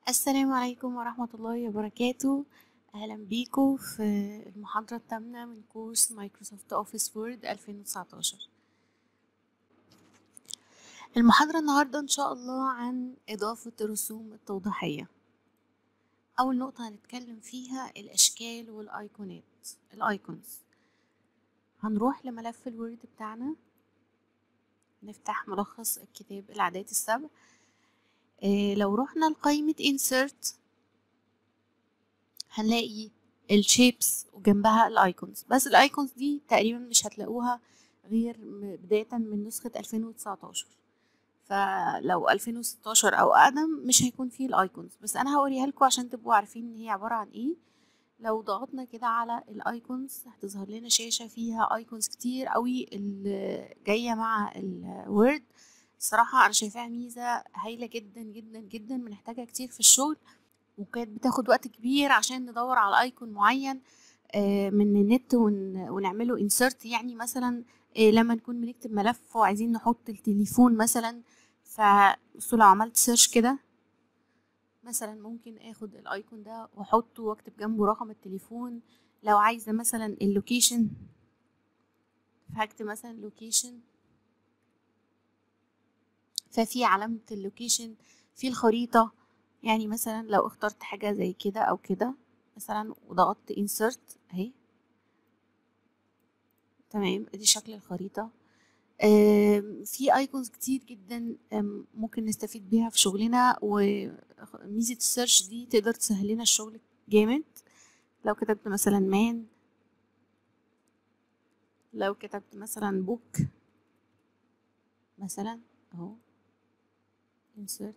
السلام عليكم ورحمة الله وبركاته أهلا بيكم في المحاضرة الثامنة من كورس مايكروسوفت أوفيس وورد 2019 المحاضرة النهاردة إن شاء الله عن إضافة الرسوم التوضيحية أول نقطة هنتكلم فيها الأشكال والأيقونات الأيكونز هنروح لملف الوورد بتاعنا نفتح ملخص الكتاب العادات السبع إيه لو رحنا لقائمة insert هنلاقي الشيبس وجنبها الايكونز بس الايكونز دي تقريبا مش هتلاقوها غير بداية من نسخة 2019 فلو 2016 او اقدم مش هيكون فيه الايكونز بس انا هوريها لكم عشان تبقوا عارفين ان هي عبارة عن ايه لو ضغطنا كده على الايكونز هتظهر لنا شاشة فيها ايكونز كتير قوي اللي جاية مع الوورد الصراحة أنا شايفاها ميزة هايلة جدا جدا جدا بنحتاجها كتير في الشغل وكانت بتاخد وقت كبير عشان ندور على ايكون معين من النت ونعمله انسرت يعني مثلا لما نكون بنكتب ملف وعايزين نحط التليفون مثلا فلو عملت سيرش كده مثلا ممكن اخد الايكون ده واحطه واكتب جنبه رقم التليفون لو عايزه مثلا اللوكيشن فهكتب مثلا لوكيشن ففي علامة اللوكيشن في الخريطة يعني مثلا لو اخترت حاجة زي كده او كده مثلا وضغطت insert اهي تمام ادي شكل الخريطة في ايكونز كتير جدا ممكن نستفيد بيها في شغلنا وميزة السيرش دي تقدر تسهل لنا الشغل جامد لو كتبت مثلا مان لو كتبت مثلا بوك مثلا اهو insert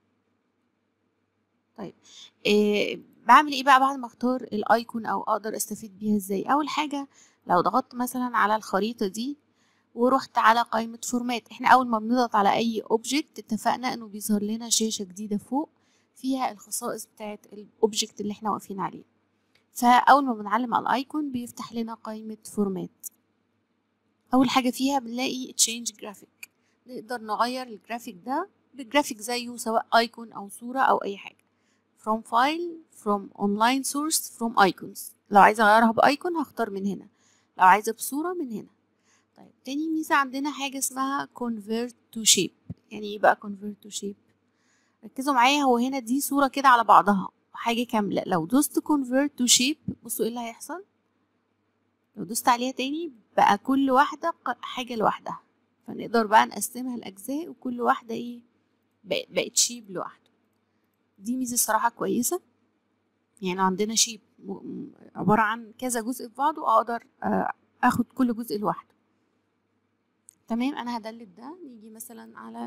طيب إيه بعمل ايه بقى بعد ما اختار الايكون او اقدر استفيد بيها ازاي اول حاجه لو ضغطت مثلا على الخريطه دي ورحت على قائمه فورمات احنا اول ما بنضغط على اي اوبجكت اتفقنا انه بيظهر لنا شاشه جديده فوق فيها الخصائص بتاعه الاوبجكت اللي احنا واقفين عليه فاول ما بنعلم على الايكون بيفتح لنا قائمه فورمات اول حاجه فيها بنلاقي تشينج جرافيك نقدر نغير الجرافيك ده بجرافيك زيه سواء ايكون او صورة او اي حاجة from file from online source from icons لو عايزة اغيرها بايكون هختار من هنا لو عايزة بصورة من هنا طيب تاني ميزة عندنا حاجة اسمها convert to shape يعني ايه بقى convert to shape ركزوا معايا هو هنا دي صورة كده على بعضها حاجة كاملة لو دوست convert to shape بصوا ايه اللي هيحصل لو دوست عليها تاني بقى كل واحدة حاجة لوحدها فنقدر بقى نقسمها لأجزاء وكل واحدة ايه بقت شيب لوحده دي ميزة الصراحة كويسة يعني عندنا شيب عبارة عن كذا جزء في بعضه أقدر أخد كل جزء لوحده تمام أنا هدلت ده نيجي مثلا على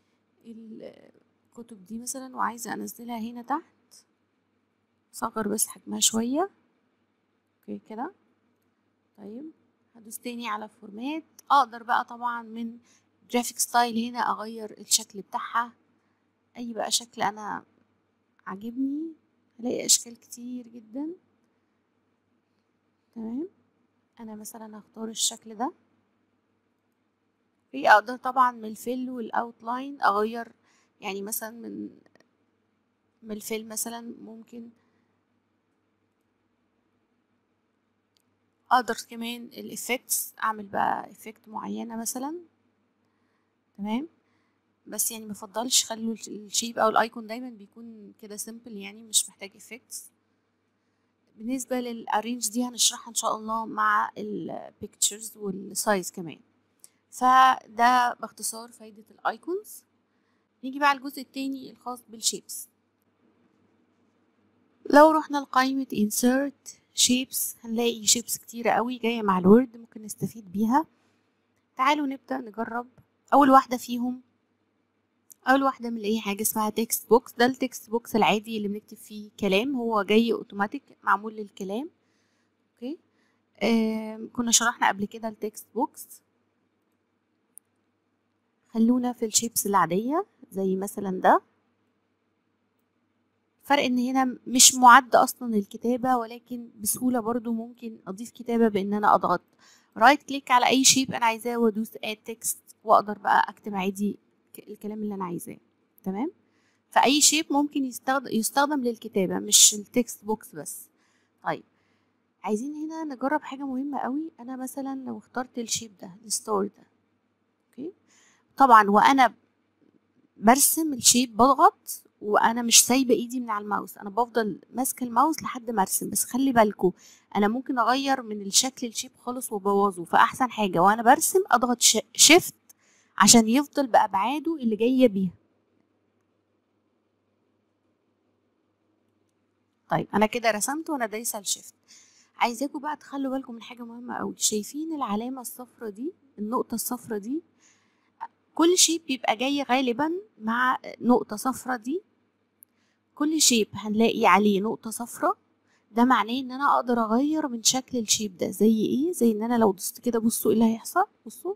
الكتب دي مثلا وعايزة أنزلها هنا تحت صغر بس حجمها شوية اوكي كده طيب هدوس تاني على فورمات اقدر بقى طبعا من جرافيك ستايل هنا اغير الشكل بتاعها اي بقى شكل انا عاجبني هلاقي اشكال كتير جدا تمام انا مثلا هختار الشكل ده في اقدر طبعا من الفيل والاوتلاين اغير يعني مثلا من من الفيل مثلا ممكن اقدر كمان الافكتس اعمل بقى افكت معينه مثلا تمام بس يعني مفضلش خلوا الشيب او الايكون دايما بيكون كده سيمبل يعني مش محتاج افكتس بالنسبه للارينج دي هنشرحها ان شاء الله مع البيكتشرز والسايز كمان فده باختصار فايده الايكونز نيجي بقى على الجزء التاني الخاص بالشيبس لو رحنا لقائمه insert شيبس هنلاقي شيبس كتيرة قوي جاية مع الوورد ممكن نستفيد بيها تعالوا نبدأ نجرب أول واحدة فيهم أول واحدة من أي حاجة اسمها تكست بوكس ده التكست بوكس العادي اللي بنكتب فيه كلام هو جاي اوتوماتيك معمول للكلام اوكي آه كنا شرحنا قبل كده التكست بوكس خلونا في الشيبس العادية زي مثلا ده فرق ان هنا مش معد اصلا الكتابة ولكن بسهولة برضو ممكن اضيف كتابة بان انا اضغط رايت كليك على اي شيب انا عايزاه وادوس اد تكست واقدر بقى اكتب عادي الكلام اللي انا عايزاه تمام فاي شيب ممكن يستخدم يستخدم للكتابه مش التكست بوكس بس طيب عايزين هنا نجرب حاجه مهمه قوي انا مثلا لو اخترت الشيب ده الستار ده اوكي طبعا وانا برسم الشيب بضغط وانا مش سايبه ايدي من على الماوس انا بفضل ماسكه الماوس لحد ما ارسم بس خلي بالكم انا ممكن اغير من الشكل الشيب خالص وابوظه فاحسن حاجه وانا برسم اضغط شيفت عشان يفضل بابعاده اللي جايه بيها طيب انا كده رسمت وانا دايسه الشيفت عايزاكم بقى تخلوا بالكم من حاجه مهمه قوي شايفين العلامه الصفرة دي النقطه الصفرة دي كل شيب بيبقى جاي غالبا مع نقطه صفرة دي كل شيب هنلاقي عليه نقطه صفرة ده معناه ان انا اقدر اغير من شكل الشيب ده زي ايه زي ان انا لو دوست كده بصوا ايه اللي هيحصل بصوا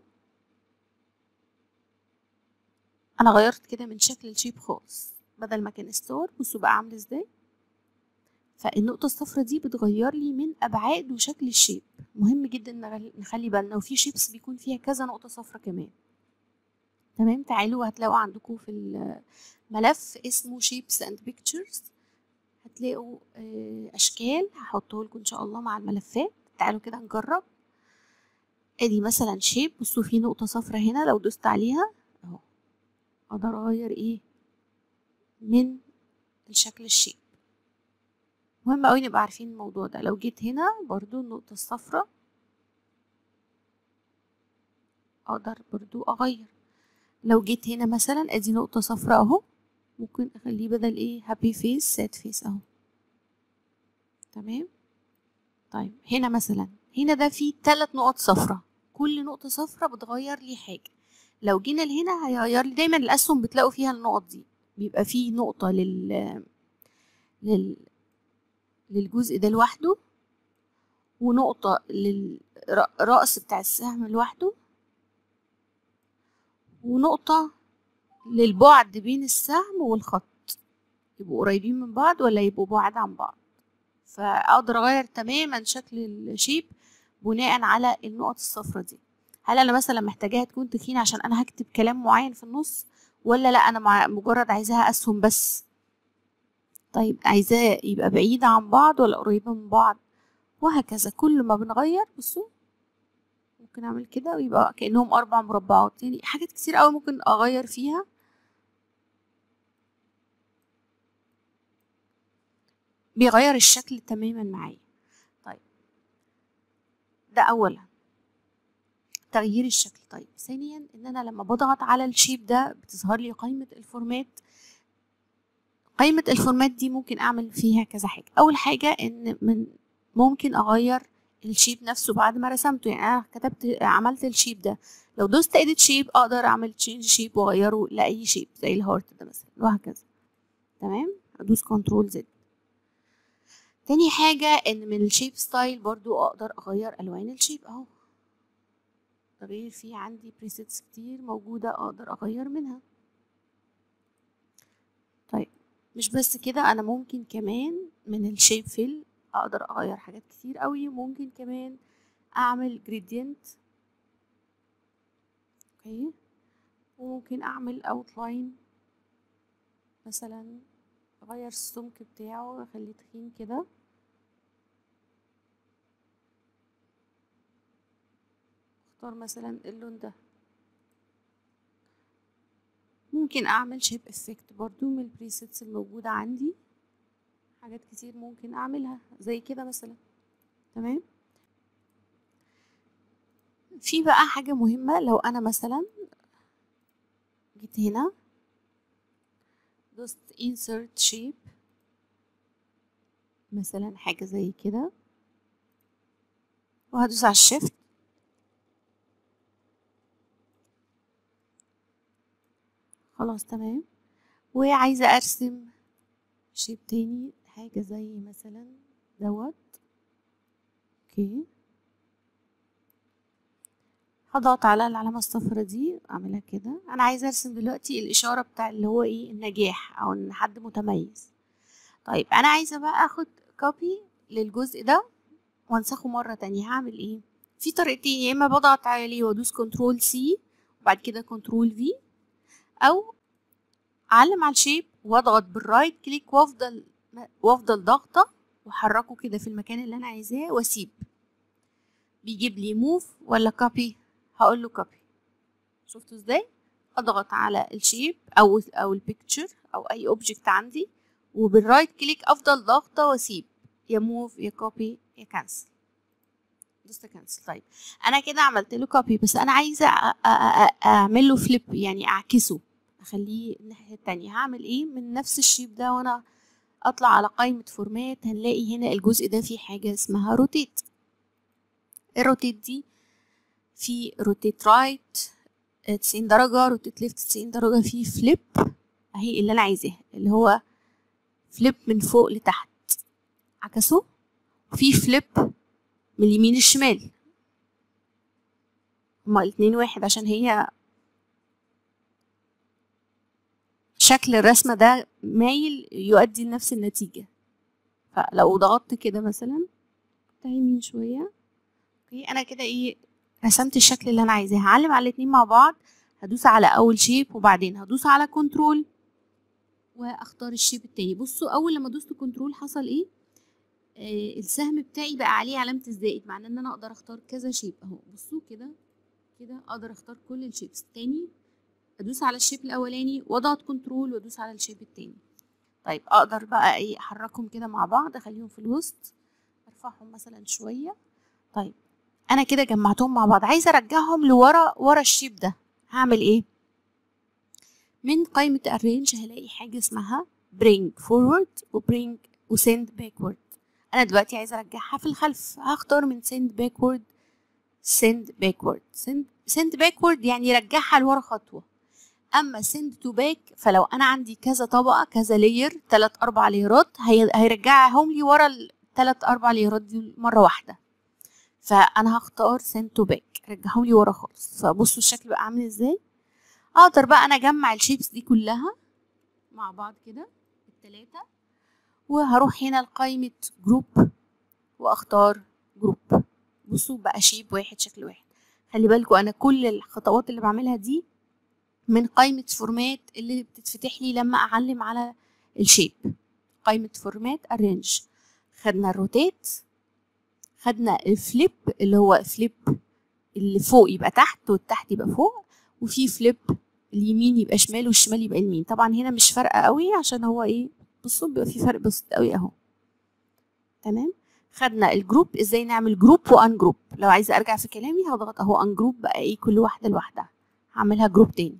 انا غيرت كده من شكل الشيب خالص بدل ما كان ستار بصوا بقى عامل ازاي فالنقطة الصفرا دي بتغير لي من أبعاد وشكل الشيب مهم جدا نخلي بالنا وفي شيبس بيكون فيها كذا نقطة صفرا كمان تمام تعالوا هتلاقوا عندكم في الملف اسمه shapes and pictures هتلاقوا أشكال هحطه لكم إن شاء الله مع الملفات تعالوا كده نجرب ادي مثلا شيب بصوا في نقطة صفرا هنا لو دوست عليها اهو اقدر اغير ايه من الشكل الشيب مهم قوي نبقى عارفين الموضوع ده لو جيت هنا برضو النقطة الصفراء اقدر برضو اغير لو جيت هنا مثلا ادي نقطة صفراء اهو ممكن اخليه بدل ايه هابي فيس ساد فيس اهو تمام طيب هنا مثلا هنا ده فيه تلات نقط صفراء كل نقطة صفراء بتغير لي حاجة لو جينا لهنا هيغير لي دايما الاسهم بتلاقوا فيها النقط دي بيبقى فيه نقطة لل لل للجزء ده لوحده ونقطة للرأس بتاع السهم لوحده ونقطة للبعد بين السهم والخط يبقوا قريبين من بعض ولا يبقوا بعاد عن بعض فأقدر أغير تماما شكل الشيب بناء على النقط الصفرة دي هل أنا مثلا محتاجاها تكون تخينة عشان أنا هكتب كلام معين في النص ولا لا أنا مجرد عايزاها أسهم بس طيب عايزاه يبقى بعيد عن بعض ولا قريبة من بعض وهكذا كل ما بنغير بصوا ممكن اعمل كده ويبقى كأنهم اربع مربعات يعني حاجات كتير قوي ممكن اغير فيها بيغير الشكل تماما معايا طيب ده اولا تغيير الشكل طيب ثانيا ان انا لما بضغط على الشيب ده بتظهر لي قائمة الفورمات قائمة الفورمات دي ممكن أعمل فيها كذا حاجة أول حاجة إن من ممكن أغير الشيب نفسه بعد ما رسمته يعني أنا كتبت عملت الشيب ده لو دوست إيديت شيب أقدر أعمل تشينج شيب وأغيره لأي شيب زي الهارت ده مثلا وهكذا تمام أدوس كنترول زد تاني حاجة إن من الشيب ستايل برضو أقدر أغير ألوان الشيب أهو تغيير فيه عندي بريسيتس كتير موجودة أقدر أغير منها طيب مش بس كده انا ممكن كمان من الشيب فيل اقدر اغير حاجات كتير قوي ممكن كمان اعمل جريدينت اوكي وممكن اعمل اوتلاين مثلا اغير السمك بتاعه واخليه تخين كده اختار مثلا اللون ده ممكن اعمل شيب افكت برضو من البريسيتس الموجودة عندي حاجات كتير ممكن اعملها زي كده مثلا تمام في بقى حاجة مهمة لو انا مثلا جيت هنا دوست insert shape مثلا حاجة زي كده وهدوس على الشيفت خلاص تمام وعايزة ارسم شيب تاني حاجة زي مثلا دوت اوكي هضغط على العلامة الصفرا دي اعملها كده انا عايزة ارسم دلوقتي الاشارة بتاع اللي هو ايه النجاح او ان حد متميز طيب انا عايزة بقى اخد كوبي للجزء ده وانسخه مرة تانية هعمل ايه في طريقتين يا اما بضغط عليه وادوس كنترول سي وبعد كده كنترول في او اعلم على الشيب واضغط بالرايت كليك وافضل وافضل ضاغطه واحركه كده في المكان اللي انا عايزاه واسيب بيجيب لي موف ولا كوبي هقول له كوبي شفتوا ازاي اضغط على الشيب او او البيكتشر او اي اوبجكت عندي وبالرايت كليك افضل ضاغطه واسيب يا موف يا كوبي يا كانسل دوست كانسل طيب انا كده عملت له كوبي بس انا عايزه اعمل له فليب يعني اعكسه اخليه الناحيه التانية هعمل ايه من نفس الشيب ده وانا اطلع على قائمه فورمات هنلاقي هنا الجزء ده فيه حاجه اسمها روتيت الروتيت دي في روتيت رايت 90 درجه روتيت ليفت 90 درجه في فليب اهي اللي انا عايزاها اللي هو فليب من فوق لتحت عكسه وفي فليب من اليمين الشمال هما الاتنين واحد عشان هي شكل الرسمة ده مايل يؤدي لنفس النتيجة فلو ضغطت كده مثلا يمين شوية اوكي انا كده ايه رسمت الشكل اللي انا عايزاه هعلم على الاتنين مع بعض هدوس على اول شيب وبعدين هدوس على كنترول واختار الشيب التاني بصوا اول لما دوست كنترول حصل ايه آه السهم بتاعي بقى عليه علامة الزائد معناه ان انا اقدر اختار كذا شيب اهو بصوا كده كده اقدر اختار كل الشيبس التاني ادوس على الشيب الاولاني واضغط كنترول وادوس على الشيب التاني طيب اقدر بقى ايه احركهم كده مع بعض اخليهم في الوسط ارفعهم مثلا شويه طيب انا كده جمعتهم مع بعض عايزه ارجعهم لورا ورا الشيب ده هعمل ايه من قائمه arrange هلاقي حاجه اسمها bring forward و bring و send backward انا دلوقتي عايزه ارجعها في الخلف هختار من send backward send backward send, send backward يعني يرجعها لورا خطوه اما send to back فلو انا عندي كذا طبقه كذا لاير تلات اربع ليرات هي... هيرجعهم لي ورا التلات اربع ليرات دي مره واحده فانا هختار send to back رجعهم لي ورا خالص فبصوا الشكل بقى عامل ازاي اقدر بقى انا اجمع الشيبس دي كلها مع بعض كده التلاتة وهروح هنا لقائمة جروب واختار جروب بصوا بقى شيب واحد شكل واحد خلي بالكوا انا كل الخطوات اللي بعملها دي من قائمة فورمات اللي بتتفتح لي لما أعلم على الشيب قائمة فورمات arrange خدنا الروتيت خدنا الفليب اللي هو فليب اللي فوق يبقى تحت والتحت يبقى فوق وفي فليب اليمين يبقى شمال والشمال يبقى يمين طبعا هنا مش فارقة قوي عشان هو ايه بصوا بيبقى في فرق بسيط قوي اهو تمام خدنا الجروب ازاي نعمل جروب وان جروب لو عايزه ارجع في كلامي هضغط اهو ان جروب بقى ايه كل واحده لوحدها هعملها جروب تاني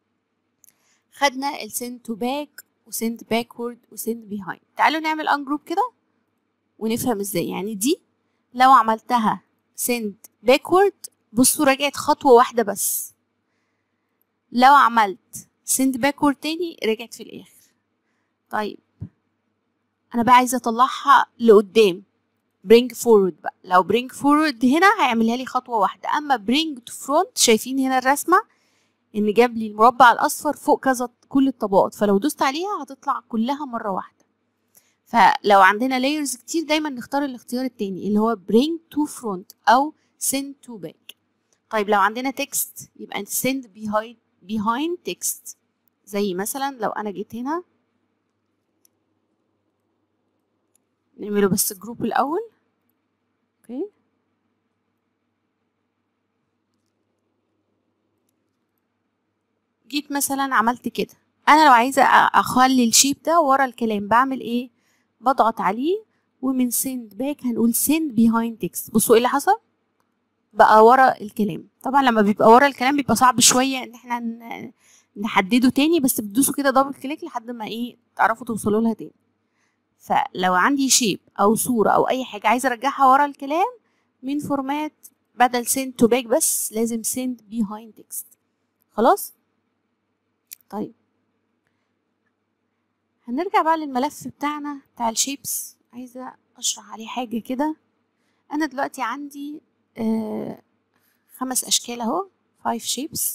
خدنا السند تو باك وسند باكورد وسند بيهايند تعالوا نعمل ان جروب كده ونفهم ازاي يعني دي لو عملتها سند باكورد بصوا رجعت خطوة واحدة بس لو عملت سند باكورد تاني رجعت في الآخر طيب أنا بقى عايزة أطلعها لقدام bring forward بقى لو bring forward هنا هيعملها لي خطوة واحدة أما bring to front شايفين هنا الرسمة ان جاب لي المربع الاصفر فوق كذا كل الطبقات فلو دوست عليها هتطلع كلها مره واحده فلو عندنا layers كتير دايما نختار الاختيار التاني اللي هو bring to front او send to back طيب لو عندنا text يبقى send behind behind text زي مثلا لو انا جيت هنا نعمله بس الجروب الاول اوكي جيت مثلا عملت كده انا لو عايزه اخلي الشيب ده ورا الكلام بعمل ايه بضغط عليه ومن send باك هنقول send behind text بصوا ايه اللي حصل بقى ورا الكلام طبعا لما بيبقى ورا الكلام بيبقى صعب شويه ان احنا نحدده تاني بس بتدوسوا كده دبل كليك لحد ما ايه تعرفوا توصلوا لها تاني فلو عندي شيب او صوره او اي حاجه عايزه ارجعها ورا الكلام من فورمات بدل send to back بس لازم send behind text خلاص طيب هنرجع بقى للملف بتاعنا بتاع الشيبس عايزة أشرح عليه حاجة كده أنا دلوقتي عندي آه خمس أشكال أهو five shapes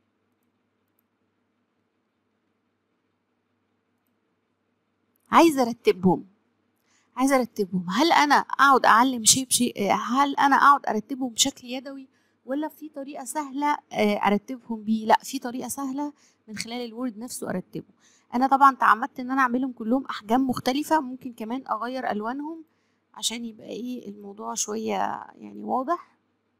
عايزة أرتبهم عايزة أرتبهم هل أنا أقعد أعلم شيب شيء هل أنا أقعد أرتبهم بشكل يدوي ولا في طريقة سهلة أرتبهم بيه لا في طريقة سهلة من خلال الوورد نفسه أرتبه انا طبعا تعمدت ان انا اعملهم كلهم احجام مختلفة ممكن كمان اغير الوانهم عشان يبقى ايه الموضوع شوية يعني واضح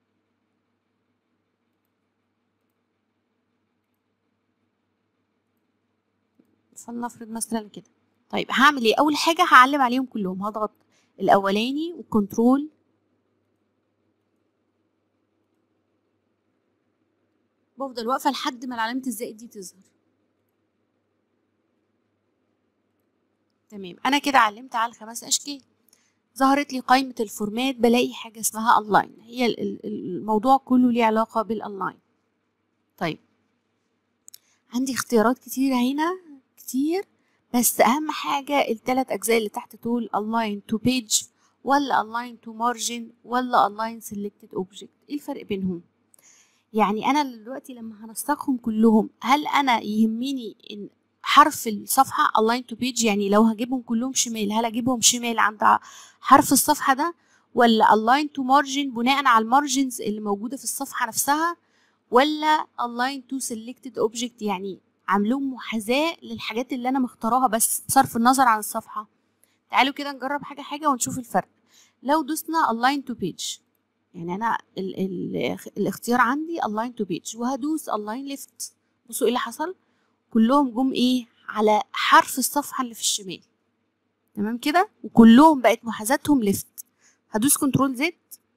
فلنفرض مثلا كده طيب هعمل ايه اول حاجة هعلم عليهم كلهم هضغط الاولاني وكنترول بفضل واقفة لحد ما علامة الزائد دي تظهر تمام انا كده علمت على الخمس اشكال ظهرت لي قائمة الفورمات بلاقي حاجة اسمها اونلاين هي الموضوع كله ليه علاقة بالاونلاين طيب عندي اختيارات كتيرة هنا كتير بس اهم حاجة التلات اجزاء اللي تحت دول align to page ولا align to margin ولا align selected object ايه الفرق بينهم يعني انا دلوقتي لما هنسقهم كلهم هل انا يهمني ان حرف الصفحة align to page يعني لو هجيبهم كلهم شمال هل اجيبهم شمال عند حرف الصفحة ده ولا align to margin بناء على المارجنز اللي موجودة في الصفحة نفسها ولا align to selected object يعني عاملهم محاذاة للحاجات اللي انا مختاراها بس بصرف النظر عن الصفحة تعالوا كده نجرب حاجة حاجة ونشوف الفرق لو دوسنا align to page يعني انا ال ال الاختيار عندي align to page وهدوس align left بصوا ايه اللي حصل كلهم جم ايه على حرف الصفحة اللي في الشمال تمام كده وكلهم بقت محاذاتهم ليفت هدوس كنترول زد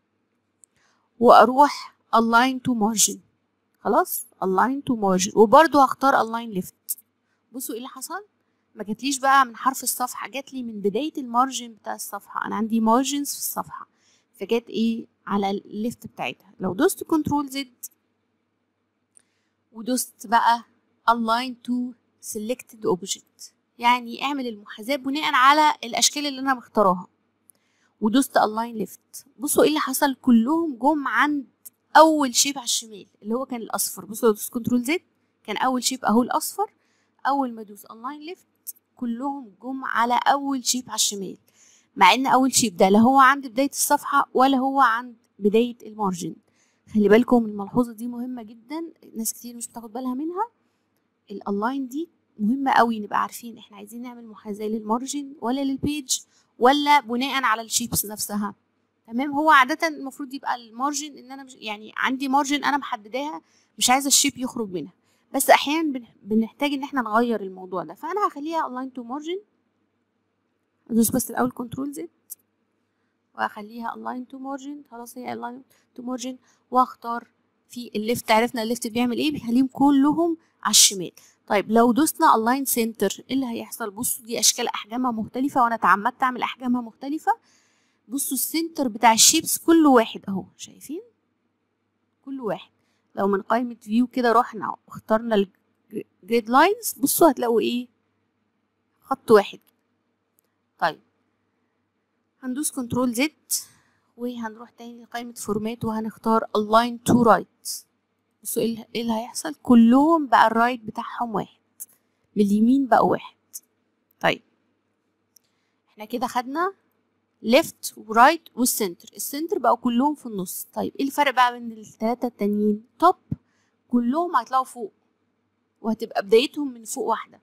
واروح align to margin خلاص align to margin وبرضو هختار align left بصوا ايه اللي حصل ما جاتليش بقى من حرف الصفحة جاتلي من بداية المارجن بتاع الصفحة انا عندي مارجنز في الصفحة فجات ايه على الليفت بتاعتها لو دوست كنترول زد ودوست بقى align to selected object يعني اعمل المحاذاة بناء على الاشكال اللي انا مختاراها ودوست align left بصوا ايه اللي حصل كلهم جم عند اول شيب على الشمال اللي هو كان الاصفر بصوا دوست كنترول زد كان اول شيب اهو الاصفر اول ما ادوس align left كلهم جم على اول شيب على الشمال مع ان اول شيب ده لا هو عند بداية الصفحة ولا هو عند بداية المارجن خلي بالكم الملحوظة دي مهمة جدا ناس كتير مش بتاخد بالها منها الاونلاين دي مهمة قوي نبقى عارفين احنا عايزين نعمل محاذاة للمارجن ولا للبيج ولا بناء على الشيبس نفسها تمام هو عادة المفروض يبقى المارجن ان انا مش يعني عندي مارجن انا محدداها مش عايزة الشيب يخرج منها بس احيانا بنحتاج ان احنا نغير الموضوع ده فانا هخليها اونلاين تو مارجن ادوس بس الاول كنترول زد واخليها اونلاين تو مارجن خلاص هي اونلاين تو مارجن واختار في الليفت عرفنا الليفت بيعمل ايه بيخليهم كلهم على الشمال طيب لو دوسنا الاين سنتر ايه اللي هيحصل بصوا دي اشكال احجامها مختلفه وانا اتعمدت اعمل احجامها مختلفه بصوا السنتر بتاع الشيبس كل واحد اهو شايفين كل واحد لو من قائمه فيو كده رحنا واخترنا الجريد لاينز بصوا هتلاقوا ايه خط واحد طيب هندوس كنترول زد وهنروح تاني لقائمة فورمات وهنختار align to right بصوا ايه اللي هيحصل كلهم بقى الرايت بتاعهم واحد من اليمين بقى واحد طيب احنا كده خدنا left ورايت والسنتر السنتر بقوا كلهم في النص طيب ايه الفرق بقى بين التلاتة التانيين توب كلهم هيطلعوا فوق وهتبقى بدايتهم من فوق واحدة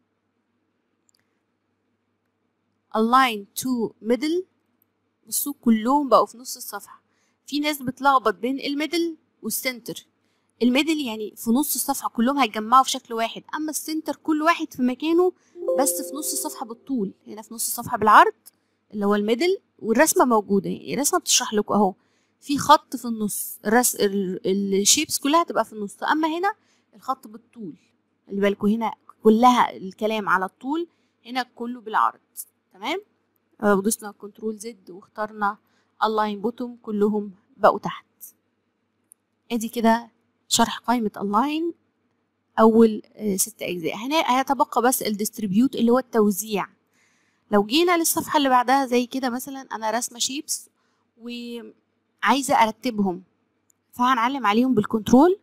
align to middle بصوا كلهم بقوا في نص الصفحة في ناس بتلخبط بين الميدل والسنتر الميدل يعني في نص الصفحة كلهم هيتجمعوا في شكل واحد أما السنتر كل واحد في مكانه بس في نص الصفحة بالطول هنا في نص الصفحة بالعرض اللي هو الميدل والرسمة موجودة يعني الرسمة بتشرح لكم أهو في خط في النص الرس الشيبس كلها هتبقى في النص أما هنا الخط بالطول خلي بالكم هنا كلها الكلام على الطول هنا كله بالعرض تمام ودوسنا كنترول زد واخترنا الاين بوتوم كلهم بقوا تحت ادي كده شرح قائمة الاين اول ست اجزاء هنا هيتبقى بس الديستريبيوت اللي هو التوزيع لو جينا للصفحة اللي بعدها زي كده مثلا انا راسمة شيبس وعايزة ارتبهم فهنعلم عليهم بالكنترول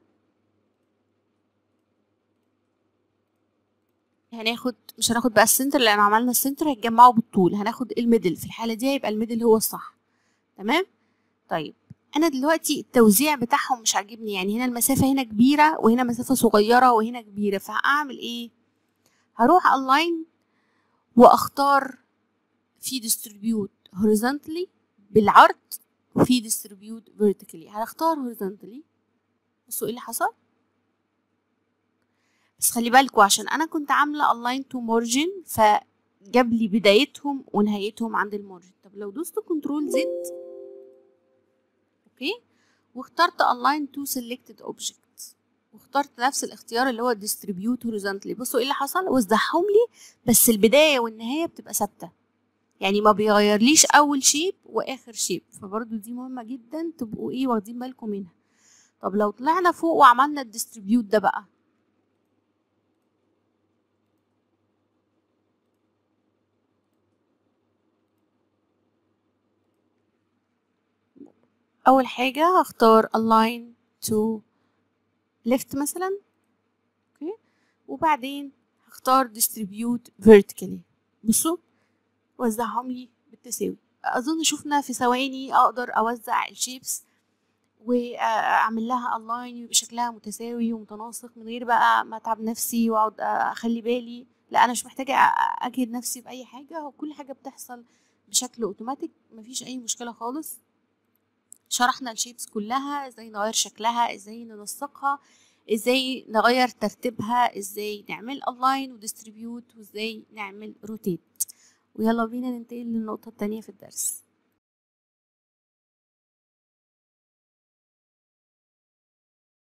هناخد مش هناخد بقى السنتر لان عملنا السنتر هيتجمعوا بالطول هناخد الميدل في الحاله دي هيبقى الميدل هو الصح تمام طيب انا دلوقتي التوزيع بتاعهم مش عاجبني يعني هنا المسافه هنا كبيره وهنا مسافه صغيره وهنا كبيره فهعمل ايه هروح الاين واختار في distribute horizontally بالعرض وفي distribute vertically هختار horizontally بصوا ايه اللي حصل بس خلي بالكوا عشان انا كنت عامله align to margin فجاب لي بدايتهم ونهايتهم عند المارجن طب لو دوست كنترول زد اوكي واخترت align to selected object واخترت نفس الاختيار اللي هو distribute horizontally بصوا ايه اللي حصل وزعهم لي بس البدايه والنهايه بتبقى ثابته يعني ما بيغيرليش اول شيب واخر شيب فبرضو دي مهمه جدا تبقوا ايه واخدين بالكم منها طب لو طلعنا فوق وعملنا الديستريبيوت ده بقى اول حاجه هختار align to left مثلا اوكي وبعدين هختار distribute vertically بصوا وزعهم لي بالتساوي اظن شفنا في ثواني اقدر اوزع الشيبس واعمل لها الاين يبقى شكلها متساوي ومتناسق من غير بقى ما اتعب نفسي واقعد اخلي بالي لا انا مش محتاجه اجهد نفسي باي حاجه وكل حاجه بتحصل بشكل اوتوماتيك مفيش اي مشكله خالص شرحنا الشيبس كلها ازاي نغير شكلها ازاي ننسقها ازاي نغير ترتيبها ازاي نعمل الاين وديستريبيوت وازاي نعمل روتيت ويلا بينا ننتقل للنقطة التانية في الدرس